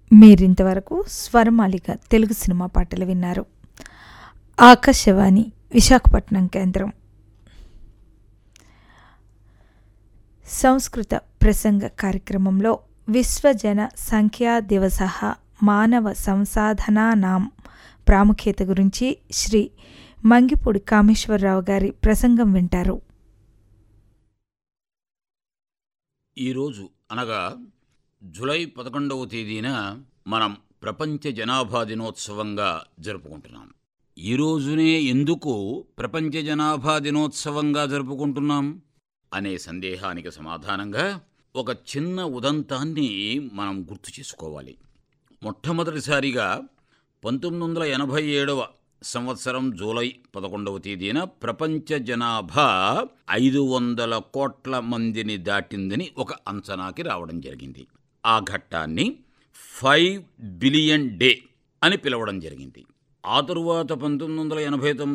మీరింతవరకు స్వరమాలిక తెలుగు సినిమా పాటలు విన్నారు ఆకాశవాణి విశాఖపట్నం కేంద్రం సంస్కృత ప్రసంగ కార్యక్రమంలో విశ్వజన సంఖ్యా దివస మానవ సంసాధనానాం ప్రాముఖ్యత గురించి శ్రీ మంగిపూడి కామేశ్వరరావు గారి ప్రసంగం వింటారు ఈరోజు అనగా జూలై పదకొండవ తేదీన మనం ప్రపంచ జనాభా దినోత్సవంగా జరుపుకుంటున్నాం ఈ రోజునే ఎందుకు ప్రపంచ జనాభా దినోత్సవంగా జరుపుకుంటున్నాం అనే సందేహానికి సమాధానంగా ఒక చిన్న ఉదంతాన్ని మనం గుర్తు చేసుకోవాలి మొట్టమొదటిసారిగా పంతొమ్మిది వందల ఎనభై ఏడవ సంవత్సరం జూలై పదకొండవ తేదీన ప్రపంచ జనాభా ఐదు వందల కోట్ల మందిని దాటిందని ఒక అంచనాకి రావడం జరిగింది ఆ ఘట్టాన్ని ఫైవ్ బిలియన్ డే అని పిలవడం జరిగింది ఆ తరువాత పంతొమ్మిది వందల ఎనభై తొమ్మిది